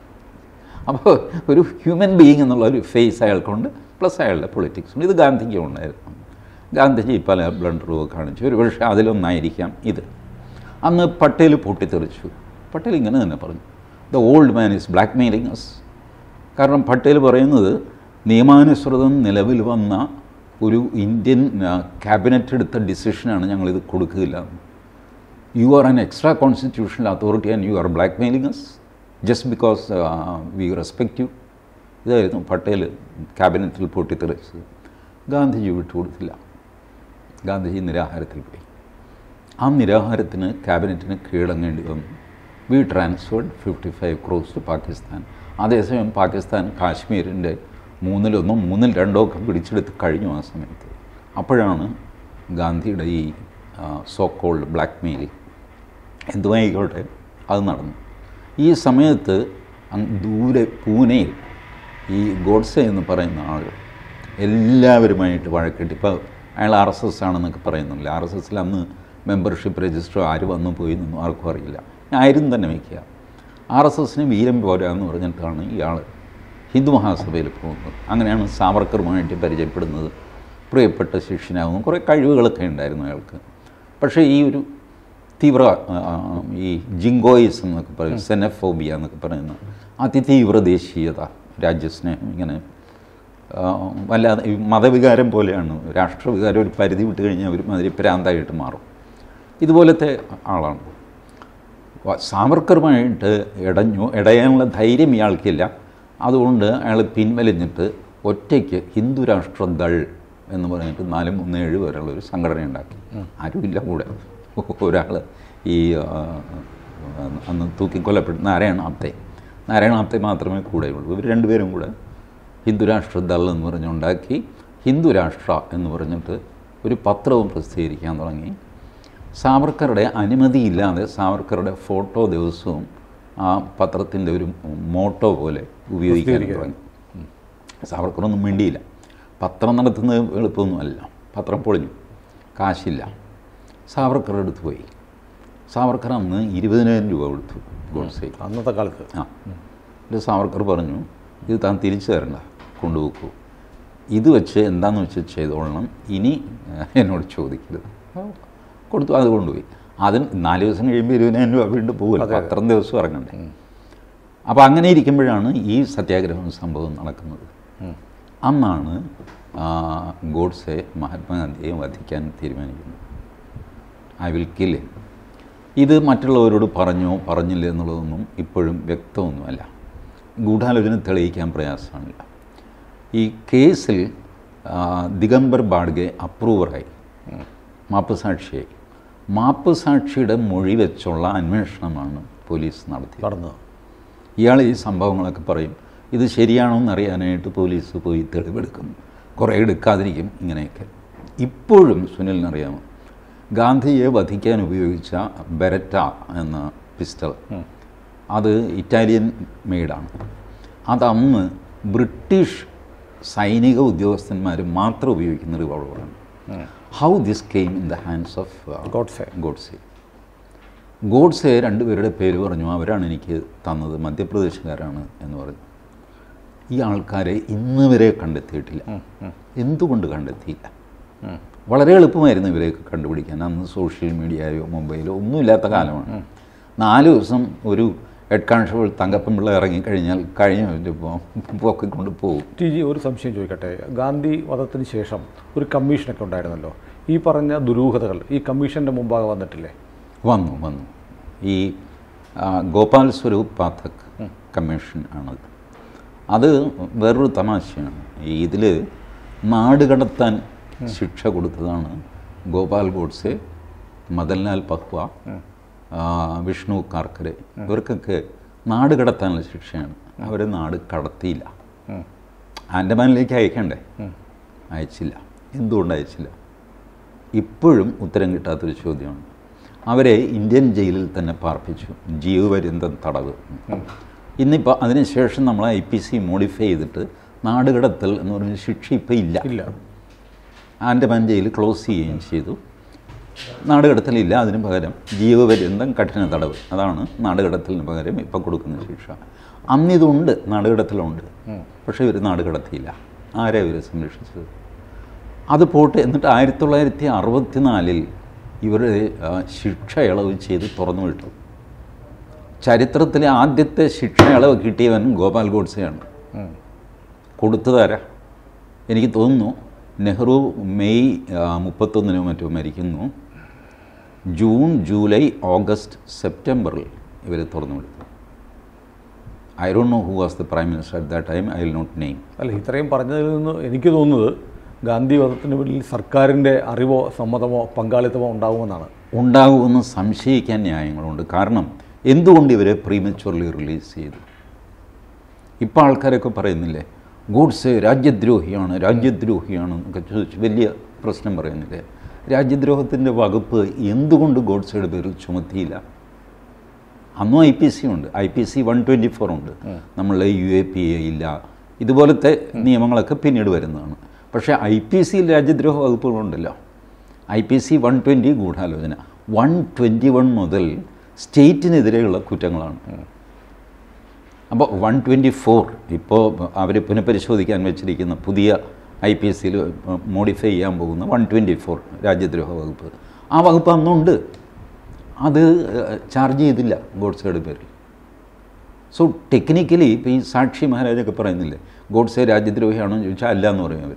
അപ്പോൾ ഒരു ഹ്യൂമൻ ബീയിങ് എന്നുള്ള ഒരു ഫേസ് അയാൾക്കുണ്ട് പ്ലസ് അയാളുടെ പൊളിറ്റിക്സും ഇത് ഗാന്ധിക്കും ഉണ്ടായിരുന്നു ഗാന്ധിജി പല ബ്ലണ്ടറും കാണിച്ചു ഒരു പക്ഷേ അതിലൊന്നായിരിക്കാം ഇത് അന്ന് പട്ടേൽ പൊട്ടിത്തെറിച്ചു പട്ടേൽ ഇങ്ങനെ തന്നെ പറഞ്ഞു the old man is blackmailing us കാരണം പട്ടേൽ പറയുന്നത് നിയമാനുസൃതം നിലവിൽ വന്ന ഒരു ഇന്ത്യൻ ക്യാബിനറ്റ് എടുത്ത ഡിസിഷനാണ് ഞങ്ങളിത് കൊടുക്കില്ല you are an extra constitutional authority and you are blackmailing us just because we respect you ഇതായിരുന്നു പട്ടേൽ ക്യാബിനറ്റിൽ പൊട്ടിത്തെറിച്ചത് ഗാന്ധിജി വിട്ടുകൊടുത്തില്ല ഗാന്ധിജി നിരാഹാരത്തിൽ പോയി ആ നിരാഹാരത്തിന് ക്യാബിനറ്റിന് കീഴടങ്ങേണ്ടി വന്നു we transferred fifty five crores to Pakistan അതേസമയം പാകിസ്ഥാൻ കാശ്മീരിൻ്റെ മൂന്നിലൊന്നോ മൂന്നിൽ രണ്ടോ ഒക്കെ പിടിച്ചെടുത്ത് കഴിഞ്ഞു ആ സമയത്ത് അപ്പോഴാണ് ഗാന്ധിയുടെ ഈ സോ കോൾഡ് ബ്ലാക്ക് മെയിലിംഗ് എന്തുമായിക്കോട്ടെ അത് നടന്നു ഈ സമയത്ത് അങ്ങ് ദൂരെ പൂനെയിൽ ഈ ഗോഡ്സെ എന്ന് പറയുന്ന ആൾ എല്ലാവരുമായിട്ട് വഴക്കിട്ട് ഇപ്പോൾ അയാൾ ആർ എസ് എസ് ആണെന്നൊക്കെ പറയുന്നില്ല ആർ എസ് എസിൽ അന്ന് മെമ്പർഷിപ്പ് രജിസ്റ്റർ ആര് വന്നു പോയി എന്നൊന്നും ആർക്കും അറിയില്ല ആരും തന്നെ വയ്ക്കുക ആർ എസ് എസിന് വീരം പോരാ എന്ന് പറഞ്ഞിട്ടാണ് ഇയാൾ ഹിന്ദു മഹാസഭയിൽ പോകുന്നത് അങ്ങനെയാണ് സാവർക്കറുമായിട്ട് പരിചയപ്പെടുന്നത് പ്രിയപ്പെട്ട ശിഷ്യനാകുന്നു കുറേ കഴിവുകളൊക്കെ ഉണ്ടായിരുന്നു അയാൾക്ക് പക്ഷേ ഈ ഒരു തീവ്ര ആ, ആ, ഈ ജിങ്കോയിസം എന്നൊക്കെ പറയും സെനഫോബിയ എന്നൊക്കെ പറയുന്ന അതിതീവ്ര ദേശീയത രാജ്യസ്നേഹം ഇങ്ങനെ ആ, വല്ലാതെ ഈ മതവികാരം പോലെയാണ് രാഷ്ട്രവികാരം ഒരു പരിധി വിട്ട് കഴിഞ്ഞാൽ ഒരു മാതിരി പ്രാന്തായിട്ട് മാറും ഇതുപോലത്തെ ആളാണ് വ- സാവർക്കറുമായിട്ട് ഇടഞ്ഞു ഇടയാനുള്ള ധൈര്യം ഇയാൾക്കില്ല അതുകൊണ്ട് അയാൾ പിൻവലിഞ്ഞിട്ട് ഒറ്റയ്ക്ക് ഹിന്ദു രാഷ്ട്ര ദൾ എന്ന് പറഞ്ഞിട്ട് നാല് മൂന്ന് ഏഴ് വരെയുള്ള ഒരു സംഘടന ഉണ്ടാക്കി ആരുമില്ല കൂടെ ഒരാൾ ഈ ആ, അന്ന് തൂക്കിക്കൊല്ലപ്പെട്ട നാരായണ ആപ്തെ നാരായണ ആപ്തെ മാത്രമേ കൂടെയുള്ളൂ ഇവർ രണ്ടുപേരും കൂടെ ഹിന്ദു രാഷ്ട്ര ദൾ എന്ന് പറഞ്ഞുണ്ടാക്കി ഹിന്ദു രാഷ്ട്ര എന്ന് പറഞ്ഞിട്ട് ഒരു പത്രവും പ്രസിദ്ധീകരിക്കാൻ തുടങ്ങി സാവർക്കറുടെ അനുമതിയില്ലാതെ സാവർക്കറുടെ ഫോട്ടോ ദിവസവും ആ പത്രത്തിൻ്റെ ഒരു മോട്ടോ പോലെ ഉപയോഗിക്കാൻ തുടങ്ങി ഉം. സാവർക്കറൊന്നും മിണ്ടിയില്ല പത്രം നടത്തുന്നത് എളുപ്പമൊന്നുമല്ല പത്രം പൊളിഞ്ഞു കാശില്ല സാവർക്കർ എടുത്തു പോയി സാവർക്കർ അന്ന് ഇരുപതിനായിരം രൂപ കൊടുത്തു ഗോഡ്സെ അന്നത്തെ കാലത്ത് ആ എന്നിട്ട് സാവർക്കർ പറഞ്ഞു ഇത് താൻ തിരിച്ചു തരണ്ട കൊണ്ടുപോക്കൂ ഇത് വെച്ച് എന്താന്ന് വെച്ച് ചെയ്തോളണം ഇനി ഏഹ്, എന്നോട് ചോദിക്കരുത് കൊടുത്തു അത് കൊണ്ടുപോയി അതിന് നാല് ദിവസം കഴിയുമ്പോൾ ഇരുപതിനായിരം രൂപ വീണ്ടും പോകുമല്ലോ പത്രം ദിവസം ഇറങ്ങണ്ടേ അപ്പോൾ അങ്ങനെ ഇരിക്കുമ്പോഴാണ് ഈ സത്യാഗ്രഹം സംഭവം നടക്കുന്നത് അന്നാണ് ആ, ഗോഡ്സെ മഹാത്മാഗാന്ധിയെ വധിക്കാൻ തീരുമാനിക്കുന്നത് ഐ വിൽ കിൽ ഇത് മറ്റുള്ളവരോട് പറഞ്ഞോ പറഞ്ഞില്ല എന്നുള്ളതൊന്നും ഇപ്പോഴും വ്യക്തമൊന്നുമല്ല ഗൂഢാലോചന തെളിയിക്കാൻ പ്രയാസമാണില്ല ഈ കേസിൽ ആ, ദിഗംബർ ബാഡ്ഗെ അപ്രൂവറായി മാപ്പ് സാക്ഷിയായി മാപ്പ് സാക്ഷിയുടെ മൊഴി വെച്ചുള്ള അന്വേഷണമാണ് പോലീസ് നടത്തിയത് നടന്നത് ഇയാൾ ഈ സംഭവങ്ങളൊക്കെ പറയും ഇത് ശരിയാണോ എന്നറിയാനായിട്ട് പോലീസ് പോയി തെളിവെടുക്കും കുറേ എടുക്കാതിരിക്കും ഇങ്ങനെയൊക്കെ ഇപ്പോഴും സുനിലിനറിയാമോ ഗാന്ധിയെ വധിക്കാൻ ഉപയോഗിച്ച ബെരറ്റ എന്ന പിസ്റ്റൾ അത് ഇറ്റാലിയൻ മെയ്ഡാണ് അതന്ന് ബ്രിട്ടീഷ് സൈനിക ഉദ്യോഗസ്ഥന്മാർ മാത്രം ഉപയോഗിക്കുന്ന റിവോൾവറാണ് how this came in the hands of Godse Godse Godse രണ്ടുപേരുടെ പേര് പറഞ്ഞു അവരാണ് എനിക്ക് തന്നത് മധ്യപ്രദേശുകാരാണ് എന്ന് പറഞ്ഞു ഈ ആൾക്കാരെ ഇന്ന് വരെ കണ്ടെത്തിയിട്ടില്ല എന്തുകൊണ്ട് കണ്ടെത്തിയില്ല വളരെ എളുപ്പമായിരുന്നു ഇവരെയൊക്കെ കണ്ടുപിടിക്കാൻ അന്ന് സോഷ്യൽ മീഡിയയോ മൊബൈലോ ഒന്നുമില്ലാത്ത കാലമാണ് നാല് ദിവസം ഒരു ഹെഡ് കോൺസ്റ്റബിൾ തങ്കപ്പൻ പിള്ള ഇറങ്ങിക്കഴിഞ്ഞാൽ കഴിഞ്ഞ പൊക്കിക്കൊണ്ട് പോകും ടി ജി ഒരു സംശയം ചോദിക്കട്ടെ ഗാന്ധി വധത്തിന് ശേഷം ഒരു കമ്മീഷനൊക്കെ ഉണ്ടായിരുന്നല്ലോ ഈ പറഞ്ഞ ദുരൂഹതകൾ ഈ കമ്മീഷൻ്റെ മുമ്പാകെ വന്നിട്ടില്ലേ വന്നു വന്നു ഈ ആ, ഗോപാൽ സ്വരൂപ് പാഥക് കമ്മീഷൻ ആണത് അത് വേറൊരു തമാശയാണ് ഈ ഇതിൽ നാട് കടത്താൻ ശിക്ഷ കൊടുത്തതാണ് ഗോപാൽ ഗോഡ്സെ മദൻലാൽ പഹ്വ ആ, വിഷ്ണു കാർക്കരെ ഇവർക്കൊക്കെ നാട് കടത്താനുള്ള ശിക്ഷയാണ് അവരെ നാട് കടത്തിയില്ല ആൻഡമാനിലേക്ക് അയക്കണ്ടേ അയച്ചില്ല എന്തുകൊണ്ട് അയച്ചില്ല ഇപ്പോഴും ഉത്തരം കിട്ടാത്തൊരു ചോദ്യമാണ് അവരെ ഇന്ത്യൻ ജയിലിൽ തന്നെ പാർപ്പിച്ചു ജീവപര്യന്തം തടവ് ഇന്നിപ്പോൾ അതിനുശേഷം നമ്മൾ ഐ പി സി മോഡിഫൈ ചെയ്തിട്ട് നാടുകടത്തൽ എന്ന് പറഞ്ഞ ശിക്ഷ ഇപ്പോൾ ഇല്ല ഇല്ല ആൻഡമാൻ ജയിൽ ക്ലോസ് ചെയ്യുകയും ചെയ്തു നാടുകടത്തലില്ല അതിന് പകരം ജീവപര്യന്തം കഠിന തടവ് അതാണ് നാടുകടത്തലിന് പകരം ഇപ്പം കൊടുക്കുന്ന ശിക്ഷ അന്നിതുണ്ട് നാടുകടത്തലുണ്ട് പക്ഷേ ഇവർ നാടുകടത്തിയില്ല ആരെ ഇവർ സംരക്ഷിച്ചത് അത് പോട്ടെ എന്നിട്ട് ആയിരത്തി തൊള്ളായിരത്തി അറുപത്തിനാലിൽ ഇവർ ശിക്ഷ ഇളവ് ചെയ്ത് തുറന്നു വിട്ടു ചരിത്രത്തിലെ ആദ്യത്തെ ശിക്ഷ ഇളവ് കിട്ടിയവൻ ഗോപാൽ ഗോഡ്സെയാണ് കൊടുത്തതാരാ എനിക്ക് തോന്നുന്നു നെഹ്റു മെയ് ആ, മുപ്പത്തൊന്നിനോ മറ്റോ മരിക്കുന്നു ജൂൺ ജൂലൈ ഓഗസ്റ്റ് സെപ്റ്റംബറിൽ ഇവർ തുറന്നു വിടുന്നു I don't know who was the prime minister at that time I will not name അല്ല ഇത്രയും പറഞ്ഞതിൽ നിന്ന് എനിക്ക് തോന്നുന്നത് ഗാന്ധി വധത്തിന് പിന്നിൽ സർക്കാരിൻ്റെ അറിവോ സമ്മതമോ പങ്കാളിത്തമോ ഉണ്ടാകുമെന്നാണ് ഉണ്ടാകുമെന്ന് സംശയിക്കാൻ ന്യായങ്ങളുണ്ട് കാരണം എന്തുകൊണ്ട് ഇവരെ പ്രീമച്വർലി റിലീസ് ചെയ്തു ഇപ്പോൾ ആൾക്കാരൊക്കെ പറയുന്നില്ലേ ഗൂഡ്സ് രാജ്യദ്രോഹിയാണ് രാജ്യദ്രോഹിയാണ് എന്നൊക്കെ ചോദിച്ച് വലിയ പ്രശ്നം പറയുന്നില്ലേ രാജ്യദ്രോഹത്തിൻ്റെ വകുപ്പ് എന്തുകൊണ്ട് ഗോഡ്സയുടെ പേരിൽ ചുമത്തിയില്ല അന്നും ഐ പി സി ഉണ്ട് I P C one twenty four ഉണ്ട് നമ്മളെ യു എ പി എ ഇല്ല ഇതുപോലത്തെ നിയമങ്ങളൊക്കെ പിന്നീട് വരുന്നതാണ് പക്ഷേ ഐ പി സിയിൽ രാജ്യദ്രോഹ വകുപ്പുകളുണ്ടല്ലോ I P C one twenty ഗൂഢാലോചന വൺ ട്വൻറ്റി വൺ മുതൽ സ്റ്റേറ്റിനെതിരെയുള്ള കുറ്റങ്ങളാണ് അപ്പോൾ വൺ ട്വൻറ്റി ഫോർ ഇപ്പോൾ അവർ പുനഃപരിശോധിക്കാൻ വെച്ചിരിക്കുന്ന പുതിയ ഐ പി എസ് സിയിൽ മോഡിഫൈ ചെയ്യാൻ പോകുന്ന വൺ ട്വൻറ്റി ഫോർ രാജ്യദ്രോഹ വകുപ്പ് ആ വകുപ്പ് അന്നുണ്ട് അത് ചാർജ് ചെയ്തില്ല ഗോഡ്സയുടെ പേരിൽ സോ ടെക്നിക്കലി ഇപ്പോൾ ഈ സാക്ഷി മഹാരാജൊക്കെ പറയുന്നില്ലേ ഗോഡ്സെ രാജ്യദ്രോഹിയാണോ എന്ന് ചോദിച്ചാൽ അല്ല എന്ന് പറയും അവർ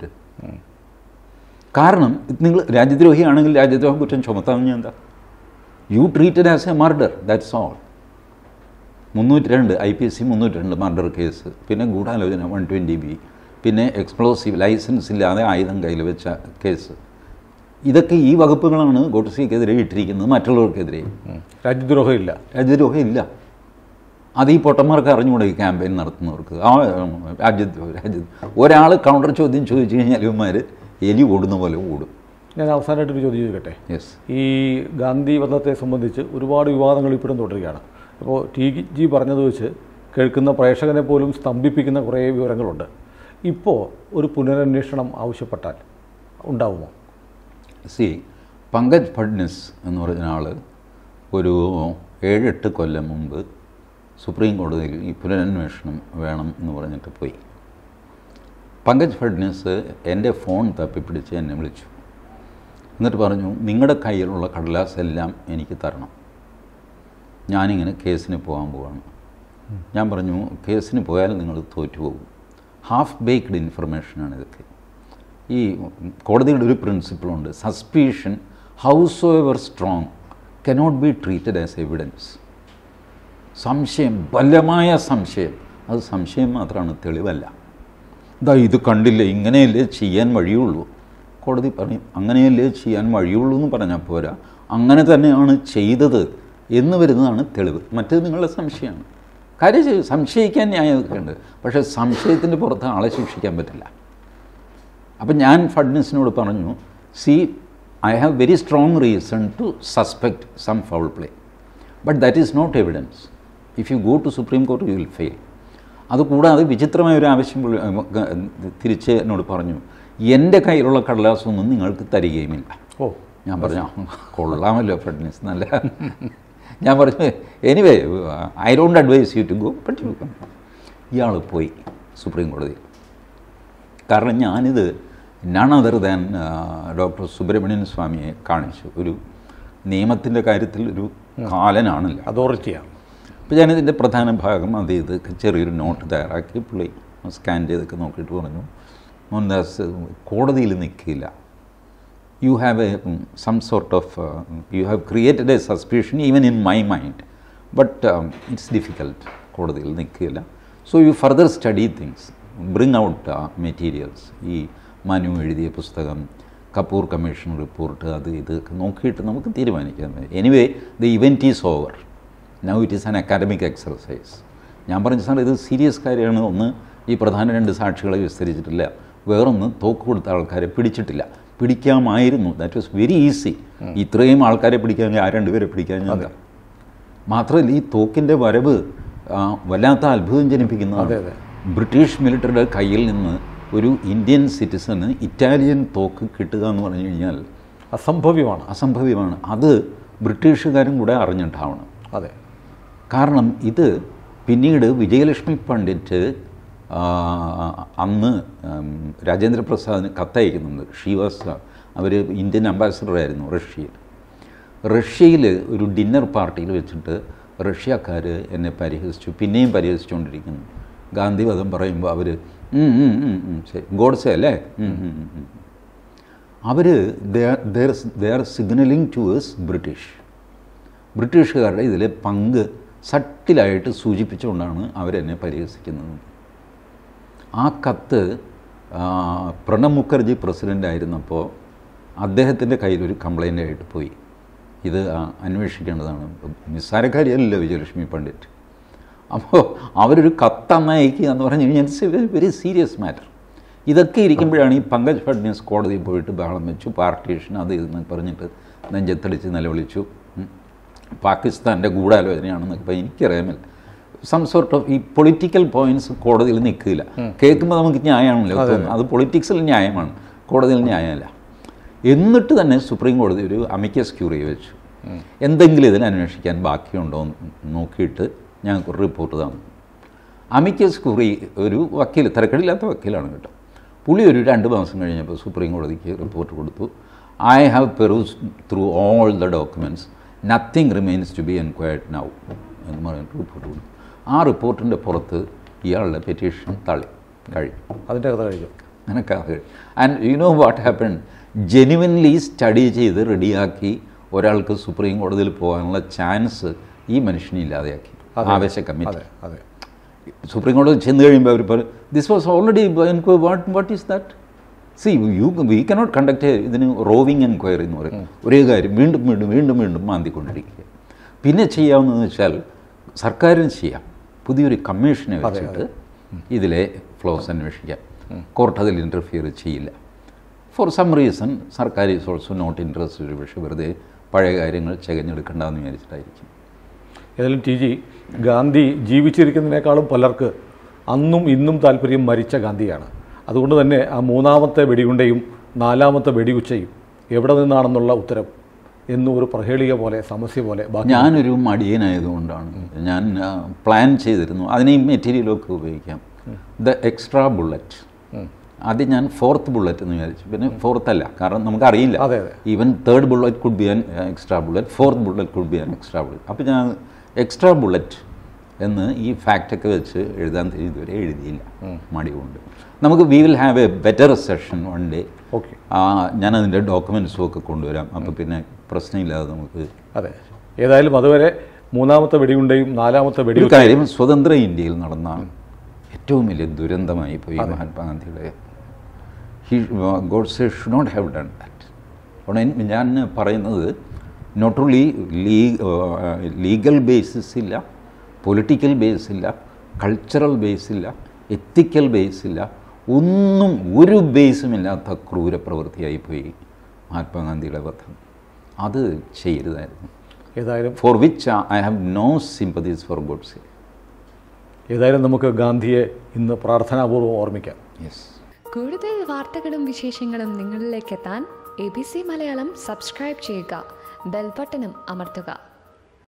കാരണം നിങ്ങൾ രാജ്യദ്രോഹിയാണെങ്കിൽ രാജ്യദ്രോഹ കുറ്റം ചുമത്താമെന്ന് എന്താ you treated as a murder that's all മുന്നൂറ്റി രണ്ട് ഐ പി എസ് സി മുന്നൂറ്റി രണ്ട് മർഡർ കേസ് പിന്നെ ഗൂഢാലോചന വൺ ട്വൻറ്റി ബി പിന്നെ എക്സ്പ്ലോസീവ് ലൈസൻസ് ഇല്ലാതെ ആയുധം കയ്യിൽ വെച്ച കേസ് ഇതൊക്കെ ഈ വകുപ്പുകളാണ് ഗോഡ്സെക്കെതിരെ ഇട്ടിരിക്കുന്നത് മറ്റുള്ളവർക്കെതിരെ രാജ്യദ്രോഹം ഇല്ല രാജ്യദ്രോഹം ഇല്ല അത് ഈ പൊട്ടന്മാർക്ക് അറിഞ്ഞുകൂടെ ഈ ക്യാമ്പയിൻ നടത്തുന്നവർക്ക് ആ രാജ്യദ്രോഹം രാജ്യ ഒരാൾ കൗണ്ടർ ചോദ്യം ചോദിച്ചു കഴിഞ്ഞാൽ ഇവന്മാർ എലി ഓടുന്ന പോലെ ഓടും ഞാൻ അവസാനമായിട്ടൊരു ചോദ്യം ചോദിക്കട്ടെ യെസ് ഈ ഗാന്ധി വധത്തെ സംബന്ധിച്ച് ഒരുപാട് വിവാദങ്ങൾ ഇപ്പോഴും തുടരുകയാണ് അപ്പോൾ ടി ജി പറഞ്ഞത് വെച്ച് കേൾക്കുന്ന പ്രേക്ഷകനെ പോലും സ്തംഭിപ്പിക്കുന്ന കുറേ വിവരങ്ങളുണ്ട് ഇപ്പോൾ ഒരു പുനരന്വേഷണം ആവശ്യപ്പെട്ടാൽ ഉണ്ടാവുമോ സി പങ്കജ് ഫഡ്നിസ് എന്ന് പറഞ്ഞ ആൾ ഒരു ഏഴെട്ട് കൊല്ലം മുമ്പ് സുപ്രീം കോടതിയിൽ ഈ പുനരന്വേഷണം വേണം എന്ന് പറഞ്ഞിട്ട് പോയി പങ്കജ് ഫഡ്നിസ് എൻ്റെ ഫോൺ തപ്പിപ്പിടിച്ച് എന്നെ വിളിച്ചു എന്നിട്ട് പറഞ്ഞു നിങ്ങളുടെ കയ്യിലുള്ള കടലാസ് എല്ലാം എനിക്ക് തരണം ഞാനിങ്ങനെ കേസിന് പോകാൻ പോവാണ് ഞാൻ പറഞ്ഞു കേസിന് പോയാൽ നിങ്ങൾ തോറ്റുപോകും ഹാഫ് ബേക്ക്ഡ് ഇൻഫർമേഷനാണ് ഇതൊക്കെ ഈ കോടതിയുടെ ഒരു പ്രിൻസിപ്പിളുണ്ട് suspicion however strong cannot be treated as evidence സംശയം ബലമായ സംശയം അത് സംശയം മാത്രമാണ് തെളിവല്ല ഇതാ ഇത് കണ്ടില്ല ഇങ്ങനെയല്ലേ ചെയ്യാൻ വഴിയുള്ളൂ കോടതി പറയും അങ്ങനെയല്ലേ ചെയ്യാൻ വഴിയുള്ളൂ എന്ന് പറഞ്ഞാൽ പോരാ അങ്ങനെ തന്നെയാണ് ചെയ്തത് എന്ന് വരുന്നതാണ് തെളിവ് മറ്റേത് നിങ്ങളുടെ സംശയമാണ് കാര്യം ചെയ്യും സംശയിക്കാൻ ന്യായമൊക്കെ ഉണ്ട് പക്ഷേ സംശയത്തിൻ്റെ പുറത്ത് ആളെ ശിക്ഷിക്കാൻ പറ്റില്ല അപ്പം ഞാൻ ഫഡ്നസിനോട് പറഞ്ഞു see I have very strong reason to suspect some foul play but that is not evidence if you go to supreme court you will fail അതുകൂടാതെ വിചിത്രമായ ഒരു ആവശ്യം പുള്ളി- ഏ, തിരിച്ച് എന്നോട് പറഞ്ഞു എൻ്റെ കയ്യിലുള്ള കടലാസൊന്നും നിങ്ങൾക്ക് തരികയുമില്ല ഓ ഞാൻ പറഞ്ഞു "ആ, കൊള്ളാമല്ലോ ഫഡ്നീസ് നല്ല ഞാൻ പറഞ്ഞു anyway I don't advise you to go but you ഇയാൾ പോയി സുപ്രീം കോടതിയിൽ കാരണം ഞാനിത് none other than doctor Subramanian സ്വാമിയെ കാണിച്ചു ഒരു നിയമത്തിൻ്റെ കാര്യത്തിൽ ഒരു കാലനാണല്ലോ അതോറിറ്റിയാണ് അപ്പോൾ ഞാനിതിൻ്റെ പ്രധാന ഭാഗം അത് ഇത് ചെറിയൊരു നോട്ട് തയ്യാറാക്കി പുള്ളി സ്കാൻ ചെയ്തൊക്കെ നോക്കിയിട്ട് പറഞ്ഞു മോഹൻദാസ് കോടതിയിൽ നിൽക്കില്ല you have a some sort of you have created a suspicion even in my mind but it's difficult കോടതിയിൽ നിൽക്കില്ല so you further study things bring out materials ഈ മനു എഴുതിയ പുസ്തകം കപൂർ കമ്മീഷൻ റിപ്പോർട്ട് അത് ഇതൊക്കെ നോക്കിയിട്ട് നമുക്ക് തീരുമാനിക്കാം anyway the event is over now it is an academic exercise ഞാൻ പറഞ്ഞ സാർ ഇത് സീരിയസ് കാര്യമാണ് ഒന്ന് ഈ പ്രധാന രണ്ട് സാക്ഷികളെ വിസ്തരിച്ചിട്ടില്ല വേറൊന്ന് തോക്ക് കൊടുത്ത ആൾക്കാരെ പിടിച്ചിട്ടില്ല പിടിക്കാമായിരുന്നു ദാറ്റ് വാസ് വെരി ഈസി ഇത്രയും ആൾക്കാരെ പിടിക്കാൻ ആ രണ്ടുപേരെ പിടിക്കാൻ ഞാൻ മാത്രമല്ല ഈ തോക്കിൻ്റെ വരവ് ആ, വല്ലാത്ത അത്ഭുതം ജനിപ്പിക്കുന്നതാണ് അതെ, അതെ. ബ്രിട്ടീഷ് മിലിറ്ററിയുടെ കയ്യിൽ നിന്ന് ഒരു ഇന്ത്യൻ സിറ്റിസന് ഇറ്റാലിയൻ തോക്ക് കിട്ടുക എന്ന് പറഞ്ഞു കഴിഞ്ഞാൽ അസംഭവ്യമാണ് അസംഭവ്യമാണ് അത് ബ്രിട്ടീഷുകാരും കൂടെ അറിഞ്ഞിട്ടാവണം അതെ കാരണം ഇത് പിന്നീട് വിജയലക്ഷ്മി പണ്ഡിറ്റ് ആ, അന്ന് ഉം, രാജേന്ദ്ര പ്രസാദിന് കത്തയക്കുന്നുണ്ട് ഷീവാസ് അവർ ഇന്ത്യൻ അംബാസിഡർ ആയിരുന്നു റഷ്യയിൽ റഷ്യയിൽ ഒരു ഡിന്നർ പാർട്ടിയിൽ വെച്ചിട്ട് റഷ്യക്കാർ എന്നെ പരിഹസിച്ചു പിന്നെയും പരിഹസിച്ചുകൊണ്ടിരിക്കുന്നു ഗാന്ധിവധം പറയുമ്പോൾ അവർ ശരി ഗോഡ്സെ അല്ലേ അവർ they're signalling to as British ബ്രിട്ടീഷുകാരുടെ ഇതിലെ പങ്ക് സട്ടിലായിട്ട് സൂചിപ്പിച്ചുകൊണ്ടാണ് അവരെന്നെ പരിഹസിക്കുന്നത് ആ കത്ത് ആ, പ്രണബ് മുഖർജി പ്രസിഡൻ്റ് ആയിരുന്നപ്പോൾ അദ്ദേഹത്തിൻ്റെ കയ്യിലൊരു കംപ്ലൈൻ്റ് ആയിട്ട് പോയി ഇത് ആ, അന്വേഷിക്കേണ്ടതാണ് നിസ്സാരക്കാരിയല്ല വിജയലക്ഷ്മി പണ്ഡിറ്റ് അപ്പോൾ അവരൊരു കത്തന്ന് അയക്കുക എന്ന് പറഞ്ഞു കഴിഞ്ഞാൽ it's a very serious matter ഇതൊക്കെ ഇരിക്കുമ്പോഴാണ് ഈ പങ്കജ് ഫഡ്നീസ് കോടതിയിൽ പോയിട്ട് ബഹളം വെച്ചു പാർട്ടീഷൻ അത് ഇതെന്ന് പറഞ്ഞിട്ട് നെഞ്ചത്തടിച്ച് നിലവിളിച്ചു ഉം. പാകിസ്ഥാൻ്റെ ഗൂഢാലോചനയാണെന്നൊക്കെ അപ്പോൾ എനിക്കറിയാമില്ല സം സോർട്ട് ഓഫ് ഈ പൊളിറ്റിക്കൽ പോയിന്റ്സ് കോടതിയിൽ നിൽക്കില്ല കേൾക്കുമ്പോൾ നമുക്ക് ന്യായമാണല്ലോ തോന്നുന്നത് അത് പൊളിറ്റിക്സിൽ ന്യായമാണ് കോടതിയിൽ ന്യായമല്ല എന്നിട്ട് തന്നെ സുപ്രീം കോടതി ഒരു അമിക്കസ് ക്യൂറി വെച്ചു എന്തെങ്കിലും ഇതിന് അന്വേഷിക്കാൻ ബാക്കിയുണ്ടോ എന്ന് നോക്കിയിട്ട് ഞങ്ങൾക്ക് ഒരു റിപ്പോർട്ട് തന്നു അമിക്കസ് ക്യൂറി ഒരു വക്കീൽ തിരക്കടില്ലാത്ത വക്കീലാണ് കേട്ടോ പുള്ളി ഒരു രണ്ട് മാസം കഴിഞ്ഞപ്പോൾ സുപ്രീം കോടതിക്ക് റിപ്പോർട്ട് കൊടുത്തു I have peruse through all the documents nothing remains to be enquired now എന്ന് പറഞ്ഞിട്ട് റിപ്പോർട്ട് കൊടുത്തു ആ റിപ്പോർട്ടിൻ്റെ പുറത്ത് ഇയാളുടെ പെറ്റീഷൻ തള്ളി കഴിഞ്ഞു അതിൻ്റെ കഥ കഴിഞ്ഞു നിനക്കത് and you know what happen genuinely study ചെയ്ത് റെഡിയാക്കി ഒരാൾക്ക് സുപ്രീം കോടതിയിൽ പോകാനുള്ള ചാൻസ് ഈ മനുഷ്യനെ ഇല്ലാതെയാക്കി ആവേശ കമ്മിറ്റി അതെ അതെ സുപ്രീം കോടതി ചെന്ന് കഴിയുമ്പോൾ അവർ പറയും this was already enquiry what what is that see you we cannot conduct ഇതിന് റോവിങ് എൻക്വയറി എന്ന് പറയും ഒരേ കാര്യം വീണ്ടും വീണ്ടും വീണ്ടും വീണ്ടും മാന്തിക്കൊണ്ടിരിക്കുക പിന്നെ ചെയ്യാവുന്നതെന്ന് വെച്ചാൽ സർക്കാരിന് ചെയ്യാം പുതിയൊരു കമ്മീഷനെ വെച്ചിട്ട് ഇതിലെ ഫ്ലോസ് അന്വേഷിക്കാം കോർട്ട് അതിൽ ഇൻ്റർഫിയർ ചെയ്യില്ല ഫോർ സം റീസൺ സർക്കാർ ഈസ് ഓൾസോ നോട്ട് ഇൻട്രസ്റ്റഡ് പക്ഷേ വെറുതെ പഴയ കാര്യങ്ങൾ ചകഞ്ഞെടുക്കണ്ടെന്ന് വിചാരിച്ചിട്ടായിരിക്കും ഏതായാലും ടി ജി ഗാന്ധി ജീവിച്ചിരിക്കുന്നതിനേക്കാളും പലർക്ക് അന്നും ഇന്നും താല്പര്യം മരിച്ച ഗാന്ധിയാണ് അതുകൊണ്ട് തന്നെ ആ മൂന്നാമത്തെ വെടിയുണ്ടയും നാലാമത്തെ വെടിയുച്ചയും എവിടെ നിന്നാണെന്നുള്ള ഉത്തരം എന്നും ഒരു പ്രഹേളിക പോലെ സമസ്യ പോലെ ബാക്കി ഞാനൊരു മടിയനായതുകൊണ്ടാണ് ഞാൻ പ്ലാൻ ചെയ്തിരുന്നു അതിനെയും മെറ്റീരിയലൊക്കെ ഉപയോഗിക്കാം ദ എക്സ്ട്രാ ബുള്ളറ്റ് ആദ്യം ഞാൻ ഫോർത്ത് ബുള്ളറ്റ് എന്ന് വിചാരിച്ചു പിന്നെ ഫോർത്ത് അല്ല കാരണം നമുക്കറിയില്ല അതെ, അതെ. Even third bullet could be an extra bullet fourth bullet could be an extra bullet അപ്പോൾ ഞാൻ എക്സ്ട്രാ ബുള്ളറ്റ് എന്ന് ഈ ഫാക്റ്റൊക്കെ വെച്ച് എഴുതാൻ ഇതുവരെ എഴുതിയില്ല മടി കൊണ്ട് നമുക്ക് we will have a better session one day okay ഞാൻ അതിൻ്റെ ഡോക്യുമെൻസും ഒക്കെ കൊണ്ടുവരാം അപ്പോൾ പിന്നെ പ്രശ്നമില്ലാതെ നമുക്ക് അതെ ഏതായാലും അതുവരെ മൂന്നാമത്തെ വെടിയുണ്ടയും നാലാമത്തെ ഒരു വെടിയുച്ച കാര്യം സ്വതന്ത്ര ഇന്ത്യയിൽ നടന്ന ഏറ്റവും വലിയ ദുരന്തമായി പോയി മഹാത്മാഗാന്ധിയുടെ he Godse should not have done that അതുകൊണ്ട് ഞാൻ പറയുന്നത് നോട്ട് ഓൺലി ലീ ലീഗൽ ബേസിസ് ഇല്ല പൊളിറ്റിക്കൽ ബേസ് ഇല്ല കൾച്ചറൽ ബേസ് ഇല്ല എത്തിക്കൽ ബേസ് ഇല്ല ഒന്നും ഒരു ബേസുമില്ലാത്ത ക്രൂരപ്രവൃത്തിയായി പോയി മഹാത്മാഗാന്ധിയുടെ വധം അത് ചെയ്യരുതായിരുന്നു ഏതായാലും for which I have no sympathies for Godse ഏതായാലും നമുക്ക് ഗാന്ധിയെ ഇന്ന് പ്രാർത്ഥനാപൂർവ്വം ഓർമ്മിക്കാം യെസ് കൂടുതൽ വാർത്തകളും വിശേഷങ്ങളും നിങ്ങളിലേക്ക് എത്താൻ A B C Malayalam subscribe ചെയ്യുക ബെൽബട്ടനും അമർത്തുക